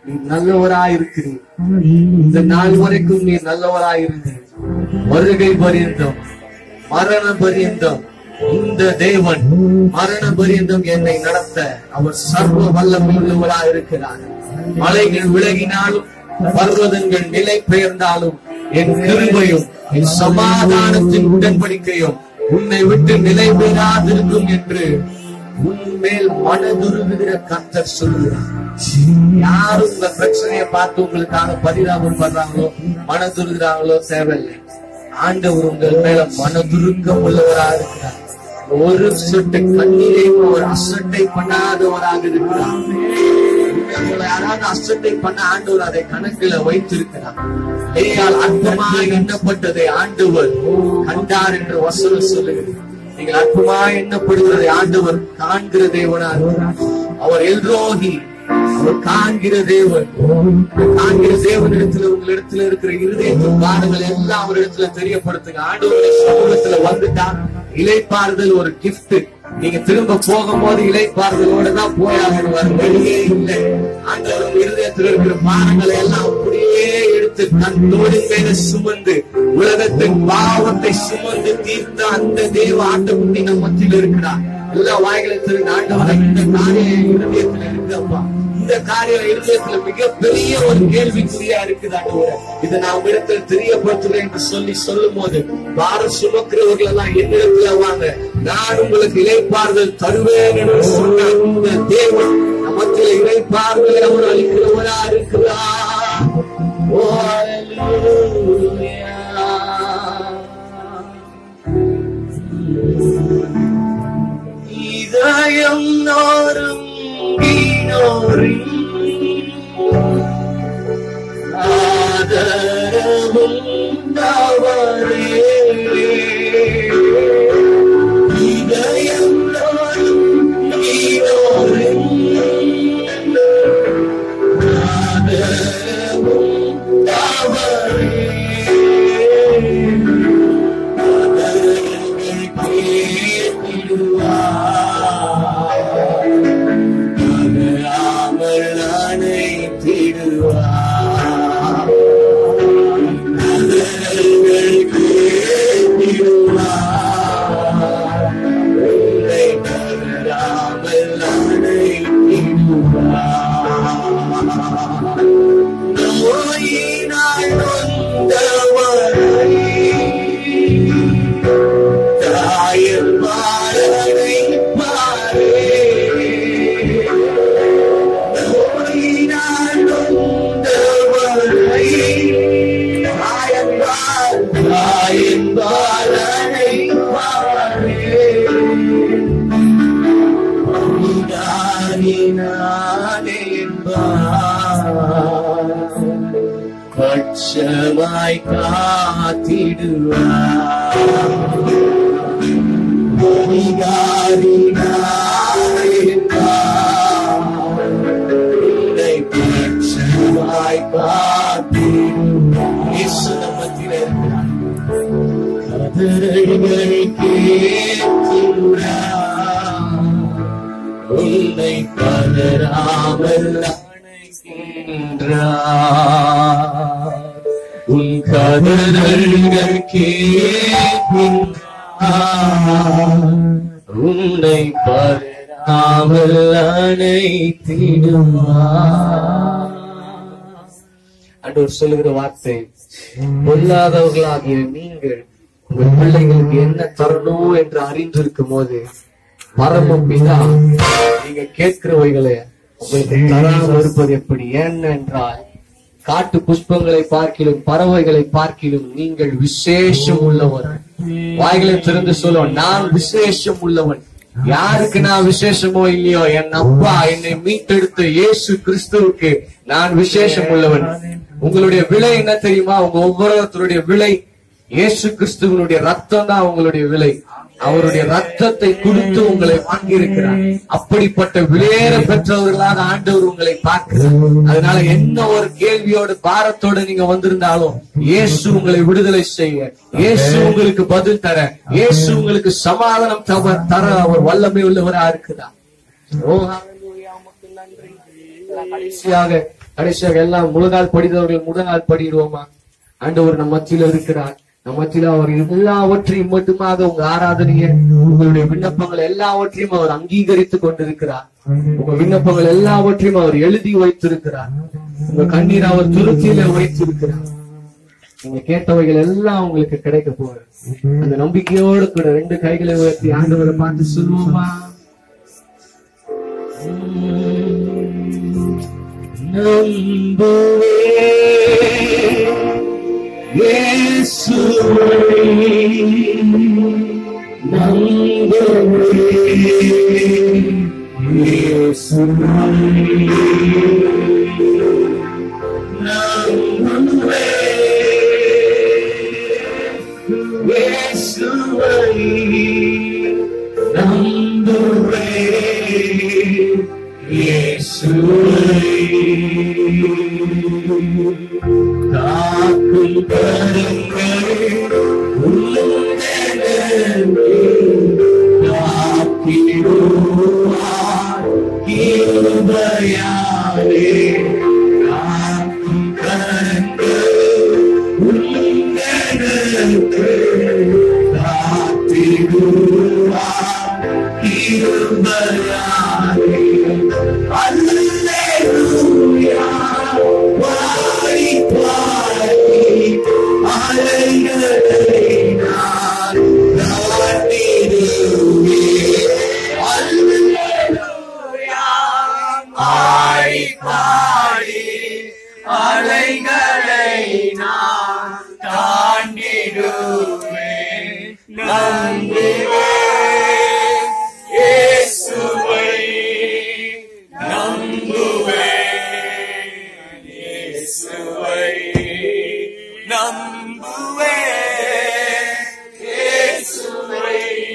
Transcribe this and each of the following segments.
நீ நல்லவராய் இருக்கிறீர் இந்த நாள் வரைக்கும் நீ நல்லவராய் இருக்கிறீர் வருகை பரியந்தம் மரண பரியந்தம் இந்த தேவன் மரண பரியந்தம் என்னை நடத்த அவர் சர்வ வல்லமை உள்ளவராய் இருக்கிறார் மலைகள் விலகினாலும் பர்வதங்கள் நிலை பெயர்ந்தாலும் என் கிருபையும் என் சமாதானத்தின் உடன்படிக்கையும் உன்னை விட்டு நிலை பெறாதிருக்கும் என்று உன்மேல் மனதுருகுகிற கர்த்தர் சொல்லுகிறார் யாரும் உங்க பிரச்சனையை பார்த்து உங்களுக்காக பரிதாபம் பண்றாங்களோ மனதுருகிறாங்களோ தேவையில்லை ஆண்டவர் உங்கள் மேல மனதுருக்கம் உள்ளவராக இருக்கிறார் ஒரு சொட்டு கண்ணீரை ஒரு அசட்டை பண்ணாதவராக இருக்கிறார் உங்களை யாராவது அசட்டை பண்ண ஆண்டவர் அதை கணக்கில வைத்திருக்கிறார் ஏயால் அற்பமாக எண்ணப்பட்டதை ஆண்டவர் கண்டார் என்று வசனம் சொல்லுகிறது நீங்கள் அற்பமா எண்ணப்படுகிறதை ஆண்டவர் காண்கிற தேவனா இருக்கிறார். அவர் எல்ரோகி அவர் காண்கிற தேவன் காண்கிற தேவனிடத்துல உங்களிடத்துல இருக்கிற இருதயத்தின் பாடங்கள் எல்லாம் அவரிடத்துல தெரியப்படுத்துங்க ஆண்டவருடைய சமூகத்துல வந்துட்டா இலைப்பாறுதல் ஒரு gift நீங்க திரும்ப போகும்போது இலைப்பாறுதலோட தான் போயாகணும் வேற வழியே இல்லை ஆண்டவர் உங்க இருதயத்தில் இருக்கிற பாரங்களை எல்லாம் அப்படியே எடுத்து தன் தோளின் மேல சுமந்து உலகத்தின் பாவத்தை சுமந்து தீர்த்த அந்த தேவ ஆண்டவருடைய நம் மத்தியில் இருக்கிறார் எல்லா வாய்களை திறந்து ஆண்டவரை இந்த காரியம் இருதயத்துல இருக்குதப்பா இந்த காரியம் இருதயத்துல மிகப்பெரிய ஒரு கேள்விக்குறியா இருக்குது ஆண்டவரே இதை நான் உங்களிடத்தில் தெரியப்படுத்துறேன் என்று சொல்லி சொல்லும் போது பாரம் சுமக்கிறவர்கள் எல்லாம் என்னிடத்துல வாங்க நான் உங்களுக்கு இலைப்பாறுதல் தருவேன் என்று சொன்ன இந்த தேவன் நமக்கு இலைப்பாறுதல் அவர் அளிக்கிறவரா இருக்கிறார் ஓ இதயம் நாரும் ஆதரவும் தவறே இதயம் நாரும் ஆதரவும் தவறே நோயினால் நொந்தவரை தாயின் பாலனை பாரே நோயினால் நொந்தவரை தாயின் பால் தாயின் பாலனை பாரே நீதானினானே என்பார் பட்சமாய் காத்திடுவார் உன்னை பட்சமாய் காத்திடுவார் இயேசு நம்மத்திலே இருக்கிறார். கதறல்களை கேட்கிறார் உன்னை பதறாமல் அணைக்கின்றார் உன் கதறல்கள் கேட்கின்றார் உன்னை பதறாமல் அணைத்திடுவார் அன்றவர் சொல்லுகிற வார்த்தை பொல்லாதவர்களாகிய நீங்கள் உங்கள் பிள்ளைகளுக்கு என்ன தரணும் என்று அறிந்திருக்கும் போது பரம பிதா நீங்க கேட்கிறவைகளை உங்களுக்கு தராமல் இருப்பது எப்படி ஏனென்றால் காட்டு புஷ்பங்களை பார்க்கிலும் பறவைகளை பார்க்கிலும் நீங்கள் விசேஷம் உள்ளவர் வாய்களை திறந்து சொல்லுவோம் நான் விசேஷம் உள்ளவன் யாருக்கு நான் விசேஷமோ இல்லையோ என் அப்பா என்னை மீட்டெடுத்த இயேசு கிறிஸ்துவுக்கு நான் விசேஷம் உள்ளவன் உங்களுடைய விலை என்ன தெரியுமா உங்க ஒவ்வொருத்தருடைய விலை இயேசு கிறிஸ்துவனுடைய ரத்தம் தான் உங்களுடைய விலை அவருடைய ரத்தத்தை கொடுத்து உங்களை வாங்கியிருக்கிறார் அப்படிப்பட்ட விலையேற பெற்றவர்களாக ஆண்டவர் உங்களை பார்க்கிறார் அதனால என்ன ஒரு கேள்வியோடு பாரத்தோடு நீங்க வந்திருந்தாலும் இயேசு உங்களை விடுதலை செய்ய இயேசு உங்களுக்கு பதில் தர இயேசு உங்களுக்கு சமாதானம் தவ- தர அவர் வல்லமை உள்ளவரா இருக்கிறார் ஓ ஹalleluya, உமக்கு நன்றி கடைசியாக கடைசியாக எல்லாம் முழங்கால் படித்தவர்கள் முழங்கால் படிடுவோமா ஆண்டவர் நம் மத்தியில இருக்கிறார் நம் மத்தியில அவர் எல்லாவற்றையும் மட்டுமாக உங்க ஆராதனைய உங்களுடைய விண்ணப்பங்கள் எல்லாவற்றையும் அவர் அங்கீகரித்து கொண்டிருக்கிறார் உங்க விண்ணப்பங்கள் எல்லாவற்றையும் அவர் எழுதி வைத்திருக்கிறார் உங்க கண்ணீர் அவர் துருத்தியில வைத்திருக்கிறார் நீங்க கேட்டவைகள் எல்லாம் உங்களுக்கு கிடைக்க போகுது அந்த நம்பிக்கையோடு கூட ரெண்டு கைகளை உயர்த்தி ஆண்டவரை பார்த்து சொல்லுவோமா காக்கும் கரங்கள் காக்கிடுவார் கிருபையாலே காக்கும் கரங்கள் உள்ளங்களுக்கு காத்திடுவார் கிருபையாலே அல்லேலூயா பாடி பாடி அலைகளை நான் தாண்டிடுவேன். அல்லேலூயா பாடி பாடி அலைகளை நான் தாண்டிடுவேன் நம்புவேன் இயேசுவை நம்புவேன் இயேசுவை நம்புவேன் இயேசுவை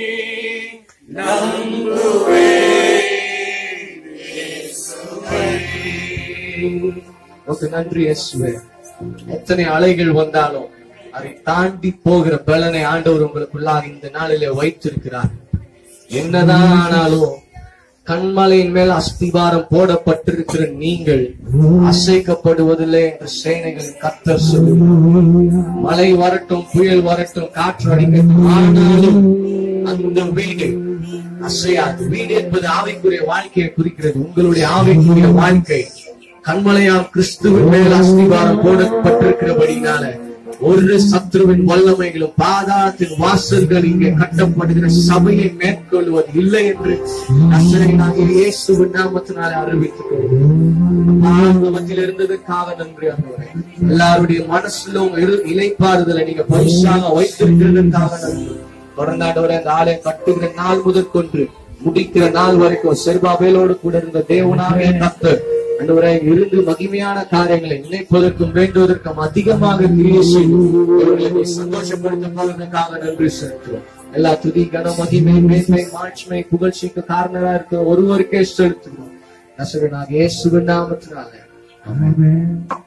நம்புவேன் இயேசுவை உனக்கு நன்றி இயேசுவே எத்தனை அலைகள் வந்தாலும் அதை தாண்டி போகிற பலனை ஆண்டவர் உங்களுக்குள்ளாக இந்த நாளிலே வைத்திருக்கிறார் என்னதான் ஆனாலும் கண்மலையின் மேல் அஸ்திபாரம் போடப்பட்டிருக்கிற நீங்கள் அசைக்கப்படுவதில்லை என்று சேனைகளின் கத்தர் சொல்லுகிறார் மழை வரட்டும் புயல் வரட்டும் காற்று அடிக்கட்டும் ஆனாலும் அந்த வீடு அசையாது வீடு என்பது ஆவிக்குரிய வாழ்க்கையை குறிக்கிறது உங்களுடைய ஆவிக்குரிய வாழ்க்கை கண்மலையாம் கிறிஸ்துவின் மேல் அஸ்திபாரம் போடப்பட்டிருக்கிறபடினால ஒரு சத்ருவின் வல்லமைகளும் பாதாளத்தின் வாசல்கள் இங்கே கட்டப்படுகிற சபையை மேற்கொள்வது இல்லை என்று நசரேயனாகிய இயேசுவின் நாமத்தினாலே அறிவித்துக் கொள்கிறேன் மத்தியில் இருந்ததுக்காக நன்றி ஆண்டவரே எல்லாருடைய மனசுல உங்க இரு- இளைப்பாறுதலை நீங்க பரிசாக வைத்திருக்கிறதுக்காக நன்றி தொடர்ந்து ஆண்டவரே அந்த ஆலயம் கட்டுகிற நாள் முதற்கொண்டு முடிக்கிற நாள் வரைக்கும் செல்பாபேலோடு கூட இருந்த தேவனாக கத்தர் ஆண்டவரே இருந்து மகிமையான காரியங்களை நினைப்பதற்கும் வேண்டுவதற்கும் அதிகமாக கிரியை செய்து இவர்களை சந்தோஷப்படுத்த போவதற்காக நன்றி செலுத்துவோம் எல்லா துதி கன மகிமை மேன்மை மாட்சிமை புகழ்ச்சிக்கு காரணமா இருக்கிற ஒருவருக்கே செலுத்துகிறோம் நசுரனாக இயேசுவின் நாமத்தினால ஆமென்